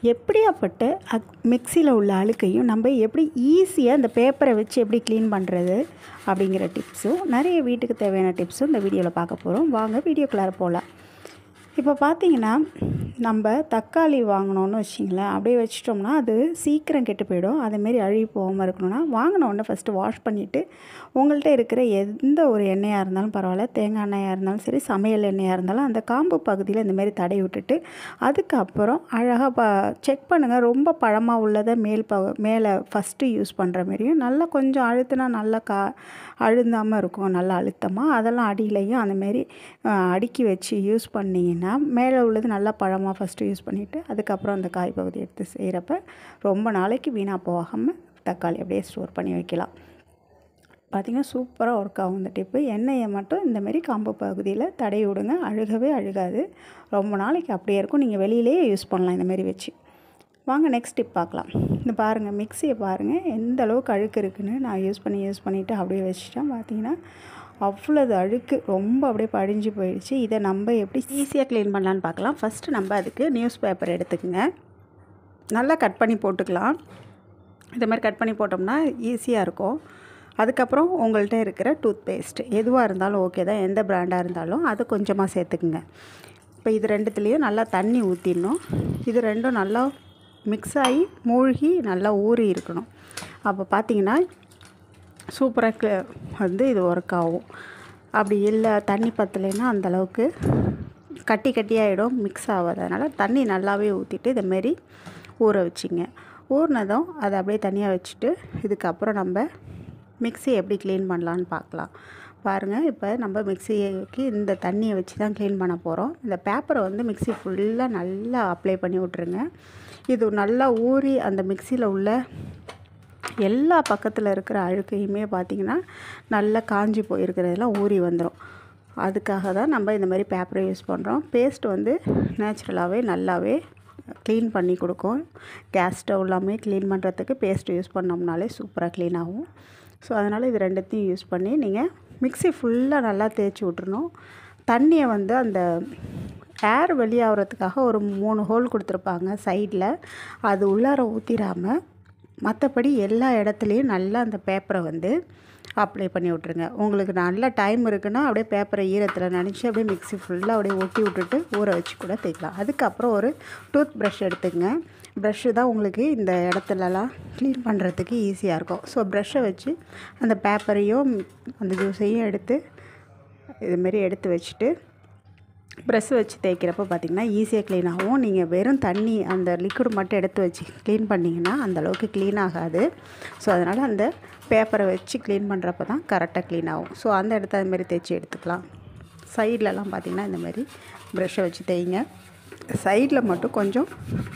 எப்படியாப்பட்ட அக் மிக்சியில் உள்ள அழுக்கையும் நம்ம எப்படி ஈஸியாக இந்த பேப்பரை வச்சு எப்படி க்ளீன் பண்ணுறது அப்படிங்கிற டிப்ஸும் நிறைய வீட்டுக்கு தேவையான டிப்ஸும் இந்த வீடியோவில் பார்க்க போகிறோம் வாங்க வீடியோக்குள்ளார போகலாம் இப்போ பார்த்தீங்கன்னா நம்ம தக்காளி வாங்கினோன்னு வச்சிங்களேன் அப்படியே வச்சிட்டோம்னா அது சீக்கிரம் கெட்டு போயிடும் அதேமாரி அழுகி போகாமல் இருக்கணும்னா வாங்கின உடனே ஃபஸ்ட்டு வாஷ் பண்ணிவிட்டு உங்கள்கிட்ட இருக்கிற எந்த ஒரு எண்ணெயாக இருந்தாலும் பரவாயில்ல தேங்காய் எண்ணெயாக இருந்தாலும் சரி சமையல் எண்ணெயாக இருந்தாலும் அந்த காம்பு பகுதியில் இந்தமாரி தடவி விட்டுட்டு அதுக்கப்புறம் அழகாக ப செக் பண்ணுங்கள் ரொம்ப பழமாக உள்ளதை மேல் ப மேலே ஃபஸ்ட்டு யூஸ் பண்ணுற மாரியும் நல்லா கொஞ்சம் அழுத்தினா நல்லா கா அழுந்தாமல் இருக்கும் நல்லா அழுத்தமாக அதெல்லாம் அடியிலையும் அந்தமாரி அடுக்கி வச்சு யூஸ் பண்ணிங்கன்னா மேலே உள்ளது நல்லா பழமாக ஃபஸ்ட்டு யூஸ் பண்ணிவிட்டு அதுக்கப்புறம் அந்த காய் பகுதி எடுத்து செய்கிறப்ப ரொம்ப நாளைக்கு வீணாக போகாமல் தக்காளி அப்படியே ஸ்டோர் பண்ணி வைக்கலாம் பார்த்திங்கன்னா சூப்பராக ஒர்க் ஆகும் இந்த டிப்பு எண்ணெயை மட்டும் இந்தமாரி காம்பு பகுதியில் தடவி விடுங்க அழுகவே அழுகாது ரொம்ப நாளைக்கு அப்படியே இருக்கும் நீங்கள் வெளியிலேயே யூஸ் பண்ணலாம் இந்தமாரி வச்சு வாங்க நெக்ஸ்ட் டிப் பார்க்கலாம் இந்த பாருங்கள் மிக்சியை பாருங்கள் எந்த அளவுக்கு அழுக்கு இருக்குன்னு நான் யூஸ் பண்ணி யூஸ் பண்ணிவிட்டு அப்படியே வச்சுட்டேன் பார்த்தீங்கன்னா அவ்வளோது அழுக்கு ரொம்ப அப்படியே படிஞ்சு போயிடுச்சு இதை நம்ம எப்படி ஈஸியாக க்ளீன் பண்ணலான்னு பார்க்கலாம் ஃபஸ்ட்டு நம்ம அதுக்கு நியூஸ் பேப்பர் எடுத்துக்கோங்க நல்லா கட் பண்ணி போட்டுக்கலாம் இது மாதிரி கட் பண்ணி போட்டோம்னா ஈஸியாக இருக்கும் அதுக்கப்புறம் உங்கள்கிட்ட இருக்கிற டூத் பேஸ்ட் எதுவாக இருந்தாலும் ஓகே தான் எந்த பிராண்டாக இருந்தாலும் அது கொஞ்சமாக சேர்த்துக்குங்க இப்போ இது ரெண்டுத்துலேயும் நல்லா தண்ணி ஊற்றிடணும் இது ரெண்டும் நல்லா மிக்ஸ் ஆகி மூழ்கி நல்லா ஊறி இருக்கணும் அப்போ பார்த்தீங்கன்னா சூப்பராக வந்து இது ஒர்க் ஆகும் அப்படி இல்லை தண்ணி பத்தலைன்னா அந்தளவுக்கு கட்டி கட்டியாகிடும் மிக்ஸ் ஆகாது அதனால் தண்ணி நல்லாவே ஊற்றிட்டு இதுமாரி ஊற வச்சிங்க ஊறினதும் அதை அப்படியே தனியாக வச்சுட்டு இதுக்கப்புறம் நம்ம மிக்ஸி எப்படி க்ளீன் பண்ணலான்னு பார்க்கலாம் பாருங்கள் இப்போ நம்ம மிக்சிக்கு இந்த தண்ணியை வச்சு தான் க்ளீன் பண்ண போகிறோம் இந்த பேப்பரை வந்து மிக்ஸி ஃபுல்லாக நல்லா அப்ளை பண்ணி விட்ருங்க இது நல்லா ஊறி அந்த மிக்சியில் உள்ள எல்லா பக்கத்தில் இருக்கிற அழுக்கையுமே பார்த்திங்கன்னா நல்லா காஞ்சி போயிருக்கிறதெல்லாம் ஊறி வந்துடும் அதுக்காக தான் நம்ம இந்த மாதிரி பேப்பரை யூஸ் பண்ணுறோம் பேஸ்ட் வந்து நேச்சுரலாகவே நல்லாவே க்ளீன் பண்ணி கொடுக்கும் கேஸ் ஸ்டவ் எல்லாமே க்ளீன் பண்ணுறதுக்கு பேஸ்ட் யூஸ் பண்ணோம்னாலே சூப்பராக க்ளீன் ஆகும் ஸோ அதனால் இது ரெண்டுத்தையும் யூஸ் பண்ணி நீங்கள் மிக்ஸி ஃபுல்லாக நல்லா தேய்ச்சி விட்றணும் தண்ணியை வந்து அந்த ஏர் வெளியாகிறதுக்காக ஒரு மூணு ஹோல் கொடுத்துருப்பாங்க சைடில் அது உள்ளார ஊற்றிடாமல் மற்றபடி எல்லா இடத்துலையும் நல்லா அந்த பேப்பரை வந்து அப்ளை பண்ணி விட்ருங்க உங்களுக்கு நல்ல டைம் இருக்குன்னா அப்படியே பேப்பரை ஈரத்தில் நினச்சி அப்படியே மிக்ஸி ஃபுல்லாக அப்படியே ஒட்டி விட்டுட்டு ஊற வச்சு கூட தேய்க்கலாம் அதுக்கப்புறம் ஒரு டூத் ப்ரஷ் எடுத்துங்க ப்ரஷ்ஷு தான் உங்களுக்கு இந்த இடத்துலலாம் க்ளீன் பண்ணுறதுக்கு ஈஸியாக இருக்கும் ஸோ ப்ரஷ்ஷை வச்சு அந்த பேப்பரையும் அந்த ஜூஸையும் எடுத்து இதுமாரி எடுத்து வச்சுட்டு ப்ரெஷ் வச்சு தேய்க்கிறப்ப பார்த்திங்கன்னா ஈஸியாக க்ளீன் ஆகும் நீங்கள் வெறும் தண்ணி அந்த லிக்விட் மட்டும் எடுத்து வச்சு க்ளீன் பண்ணிங்கன்னா அந்தளவுக்கு க்ளீன் ஆகாது ஸோ அதனால் அந்த பேப்பரை வச்சு க்ளீன் பண்ணுறப்ப தான் கரெக்டாக க்ளீன் ஆகும் ஸோ அந்த இடத்த அதுமாரி தேய்ச்சி எடுத்துக்கலாம் சைட்லலாம் பார்த்திங்கன்னா இந்தமாரி ப்ரெஷ்ஷை வச்சு தேய்ங்க சைடில் மட்டும் கொஞ்சம்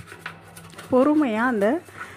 பொறுமையாக அந்த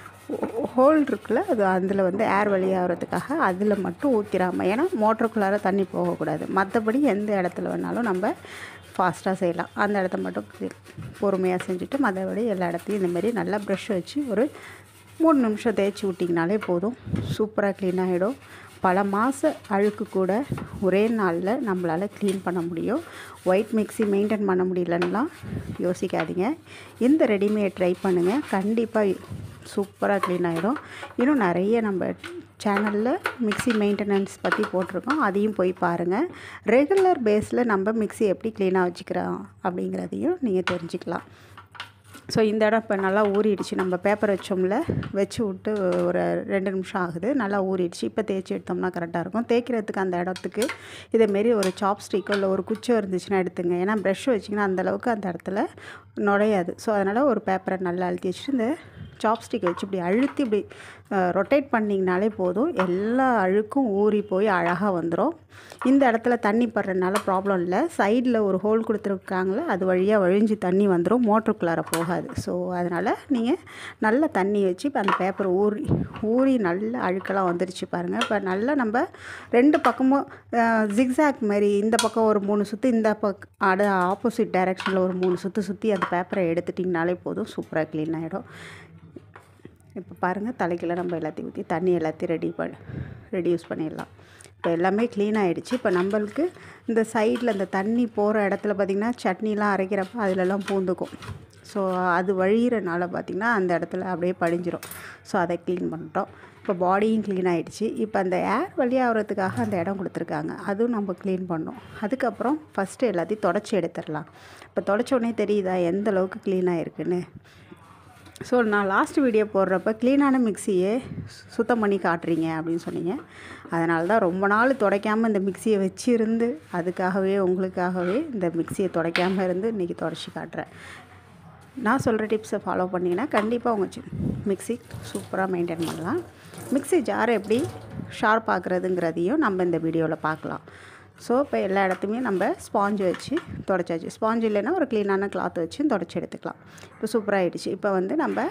ஹோல் இருக்குல்ல அது அதில் வந்து ஏர் வழியாகிறதுக்காக அதில் மட்டும் ஊற்றிடாமல் ஏன்னா மோட்டருக்குள்ளார தண்ணி போகக்கூடாது மற்றபடி எந்த இடத்துல வேணாலும் நம்ம ஃபாஸ்ட்டாக செய்யலாம் அந்த இடத்த மட்டும் பொறுமையாக செஞ்சுட்டு மற்றபடி எல்லா இடத்தையும் இந்தமாரி நல்லா ப்ரெஷ் வச்சு ஒரு மூணு நிமிஷம் தேய்ச்சி விட்டிங்கனாலே போதும் சூப்பராக க்ளீன் ஆகிடும் பல மாத அழுக்கு கூட ஒரே நாளில் நம்மளால் க்ளீன் பண்ண முடியும் ஒயிட் மிக்ஸி மெயின்டைன் பண்ண முடியலன்னெலாம் யோசிக்காதீங்க இந்த ரெடிமேட் ட்ரை பண்ணுங்கள் கண்டிப்பாக சூப்பராக க்ளீன் ஆகிடும் இன்னும் நிறைய நம்ம சேனலில் மிக்ஸி மெயின்டெனன்ஸ் பற்றி போட்டிருக்கோம் அதையும் போய் பாருங்கள் ரெகுலர் பேஸில் நம்ம மிக்ஸி எப்படி க்ளீனாக வச்சுக்கிறோம் அப்படிங்கிறதையும் நீங்கள் தெரிஞ்சுக்கலாம் ஸோ இந்த இடம் இப்போ நல்லா ஊறிடுச்சு நம்ம பேப்பர் வச்சோம்ல வச்சு விட்டு ஒரு ரெண்டு நிமிஷம் ஆகுது நல்லா ஊறிடுச்சு இப்போ தேய்ச்சி எடுத்தோம்னா கரெக்டாக இருக்கும் தேய்க்கிறதுக்கு அந்த இடத்துக்கு இதேமாரி ஒரு சாப்ஸ்டிக்கோ இல்லை ஒரு குச்சோ இருந்துச்சுன்னா எடுத்துங்க ஏன்னா ப்ரெஷ் வச்சிங்கன்னா அந்தளவுக்கு அந்த இடத்துல நுழையாது ஸோ அதனால் ஒரு பேப்பரை நல்லா அழுத்தி வச்சுட்டு இந்த சாப்ஸ்டிக் வச்சு இப்படி அழுத்தி இப்படி ரொட்டேட் பண்ணிங்கனாலே போதும் எல்லா அழுக்கும் ஊறி போய் அழகாக வந்துடும் இந்த இடத்துல தண்ணி படுறதுனால ப்ராப்ளம் இல்லை சைடில் ஒரு ஹோல் கொடுத்துருக்காங்களே அது வழியாக வழிஞ்சு தண்ணி வந்துடும் மோட்டருக்குள்ளார போகாது ஸோ அதனால் நீங்கள் நல்ல தண்ணி வச்சு இப்போ அந்த பேப்பர் ஊறி ஊறி நல்ல அழுக்கெல்லாம் வந்துடுச்சு பாருங்கள் இப்போ நல்லா நம்ம ரெண்டு பக்கமும் ஜிக்ஸாக் மாதிரி இந்த பக்கம் ஒரு மூணு சுற்று இந்த பக்கம் அடு ஆப்போசிட் டைரெக்ஷனில் ஒரு மூணு சுற்று சுற்றி அந்த பேப்பரை எடுத்துட்டிங்கனாலே போதும் சூப்பராக க்ளீன் ஆகிடும் இப்போ பாருங்கள் தலைக்கில் நம்ம எல்லாத்தையும் ஊற்றி தண்ணி எல்லாத்தையும் ரெடி பண்ண ரெடியூஸ் பண்ணிடலாம் இப்போ எல்லாமே க்ளீன் ஆகிடுச்சு இப்போ நம்மளுக்கு இந்த சைடில் இந்த தண்ணி போகிற இடத்துல பார்த்திங்கன்னா சட்னிலாம் அரைக்கிறப்ப அதிலெல்லாம் பூந்துக்கும் ஸோ அது வழியிறனால பார்த்திங்கன்னா அந்த இடத்துல அப்படியே படிஞ்சிரும் ஸோ அதை க்ளீன் பண்ணிட்டோம் இப்போ பாடியும் க்ளீன் ஆகிடுச்சு இப்போ அந்த ஏர் வழியாகிறதுக்காக அந்த இடம் கொடுத்துருக்காங்க அதுவும் நம்ம க்ளீன் பண்ணோம் அதுக்கப்புறம் ஃபஸ்ட்டு எல்லாத்தையும் தொடச்சி எடுத்துடலாம் இப்போ தொடச்ச உடனே தெரியுதா எந்த அளவுக்கு க்ளீன் ஆகிருக்குன்னு ஸோ நான் லாஸ்ட் வீடியோ போடுறப்ப க்ளீனான மிக்சியே சுத்தம் பண்ணி காட்டுறீங்க அப்படின்னு சொன்னீங்க அதனால தான் ரொம்ப நாள் துடைக்காமல் இந்த மிக்சியை வச்சிருந்து அதுக்காகவே உங்களுக்காகவே இந்த மிக்சியை துடைக்காமல் இருந்து இன்றைக்கி தொடச்சி காட்டுறேன் நான் சொல்கிற டிப்ஸை ஃபாலோ பண்ணிங்கன்னா கண்டிப்பாக உங்கள் மிக்சி சூப்பராக மெயின்டைன் பண்ணலாம் மிக்சி ஜாரை எப்படி ஷார்ப் ஆக்குறதுங்கிறதையும் நம்ம இந்த வீடியோவில் பார்க்கலாம் ஸோ இப்போ எல்லா இடத்துலையுமே நம்ம ஸ்பாஞ்சு வச்சு தொடச்சாச்சு ஸ்பாஞ்சு இல்லைன்னா ஒரு க்ளீனான கிளாத் வச்சு தொடச்சி எடுத்துக்கலாம் இப்போ சூப்பராகிடுச்சு இப்போ வந்து நம்ம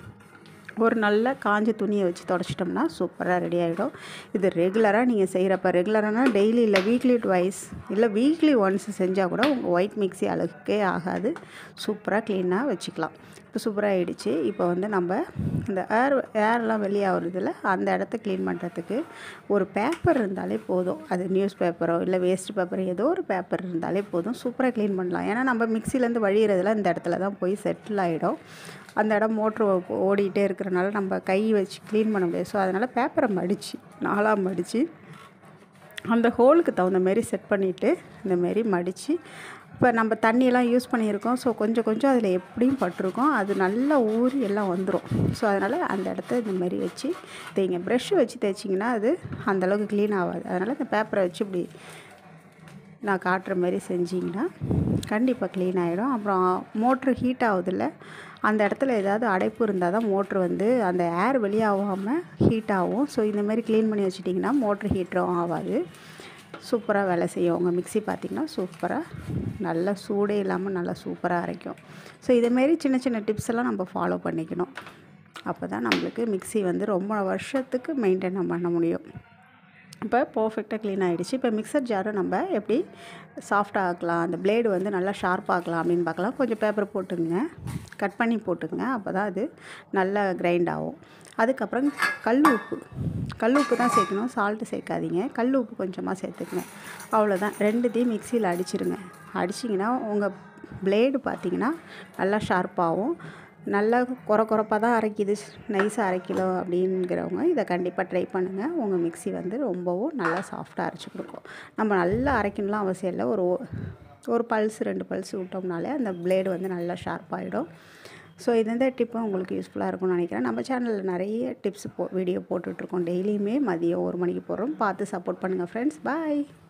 ஒரு நல்ல காஞ்ச துணியை வச்சு தொடச்சிட்டோம்னா சூப்பராக ரெடி ஆகிடும் இது ரெகுலராக நீங்கள் செய்கிறப்ப ரெகுலரானா டெய்லி இல்லை வீக்லி ட்வைஸ் இல்லை வீக்லி ஒன்ஸ் செஞ்சால் கூட உங்கள் ஒயிட் மிக்ஸி அழுக்கே ஆகாது சூப்பராக க்ளீனாக வச்சுக்கலாம் இப்போ சூப்பராக ஆகிடுச்சு இப்போ வந்து நம்ம இந்த ஏர் ஏர்லாம் வெளியாகிறதுல அந்த இடத்த க்ளீன் பண்ணுறதுக்கு ஒரு பேப்பர் இருந்தாலே போதும் அது நியூஸ் பேப்பரோ இல்லை வேஸ்ட் பேப்பரோ ஏதோ ஒரு பேப்பர் இருந்தாலே போதும் சூப்பராக க்ளீன் பண்ணலாம் ஏன்னா நம்ம மிக்சிலேருந்து வழியிறதுல இந்த இடத்துல தான் போய் செட்டில் ஆகிடும் அந்த இடம் மோட்ரு ஓடிக்கிட்டே இருக்கிறனால நம்ம கை வச்சு க்ளீன் பண்ண முடியாது ஸோ அதனால் பேப்பரை மடித்து நாலாக மடித்து அந்த ஹோலுக்கு தகுந்த மாரி செட் பண்ணிவிட்டு இந்தமாரி மடித்து இப்போ நம்ம தண்ணியெல்லாம் யூஸ் பண்ணியிருக்கோம் ஸோ கொஞ்சம் கொஞ்சம் அதில் எப்படியும் பட்டிருக்கோம் அது நல்லா ஊறி எல்லாம் வந்துடும் ஸோ அதனால் அந்த இடத்த இந்த மாதிரி வச்சு தேய்ங்க ப்ரெஷ் வச்சு தேய்ச்சிங்கன்னா அது அந்தளவுக்கு க்ளீன் ஆகாது அதனால் இந்த பேப்பரை வச்சு இப்படி நான் காட்டுற மாதிரி செஞ்சிங்கன்னா கண்டிப்பாக க்ளீன் ஆகிடும் அப்புறம் மோட்ரு ஹீட் ஆகுதில்ல அந்த இடத்துல ஏதாவது அடைப்பு இருந்தால் தான் மோட்ரு வந்து அந்த ஏர் வெளியாகாமல் ஹீட் ஆகும் ஸோ இந்த மாதிரி க்ளீன் பண்ணி வச்சிட்டிங்கன்னா மோட்ரு ஹீட்டரும் ஆகாது சூப்பராக வேலை செய்யும் உங்கள் மிக்சி பார்த்திங்கன்னா சூப்பராக நல்லா சூடே இல்லாமல் நல்லா சூப்பராக அரைக்கும் ஸோ இதேமாரி சின்ன சின்ன டிப்ஸ் எல்லாம் நம்ம ஃபாலோ பண்ணிக்கணும் அப்போ தான் நம்மளுக்கு மிக்சி வந்து ரொம்ப வருஷத்துக்கு மெயின்டைன் பண்ண முடியும் இப்போ பர்ஃபெக்டாக க்ளீன் ஆகிடுச்சு இப்போ மிக்சர் ஜாரை நம்ம எப்படி சாஃப்டாக ஆக்கலாம் அந்த பிளேடு வந்து நல்லா ஷார்ப்பாகலாம் அப்படின்னு பார்க்கலாம் கொஞ்சம் பேப்பர் போட்டுங்க கட் பண்ணி போட்டுங்க அப்போ தான் அது நல்லா கிரைண்ட் ஆகும் அதுக்கப்புறம் கல் உப்பு கல் உப்பு தான் சேர்க்கணும் சால்ட்டு சேர்க்காதீங்க கல் உப்பு கொஞ்சமாக சேர்த்துக்கங்க அவ்வளோதான் ரெண்டுத்தையும் மிக்சியில் அடிச்சிருங்க அடிச்சிங்கன்னா உங்கள் பிளேடு பார்த்திங்கன்னா நல்லா ஷார்ப்பாகவும் நல்லா குறை குறைப்பாக தான் அரைக்கிது நைஸாக அரைக்கணும் அப்படிங்கிறவங்க இதை கண்டிப்பாக ட்ரை பண்ணுங்கள் உங்கள் மிக்சி வந்து ரொம்பவும் நல்லா சாஃப்டாக அரைச்சி கொடுக்கும் நம்ம நல்லா அரைக்கணும்லாம் அவசியம் இல்லை ஒரு ஒரு பல்ஸ் ரெண்டு பல்ஸ் விட்டோம்னாலே அந்த பிளேடு வந்து நல்லா ஷார்ப்பாகிடும் ஸோ இந்த டிப்பும் உங்களுக்கு யூஸ்ஃபுல்லாக இருக்கும்னு நினைக்கிறேன் நம்ம சேனலில் நிறைய டிப்ஸ் போ வீடியோ போட்டுட்ருக்கோம் டெய்லியுமே மதியம் ஒரு மணிக்கு போடுறோம் பார்த்து சப்போர்ட் பண்ணுங்கள் ஃப்ரெண்ட்ஸ் பாய்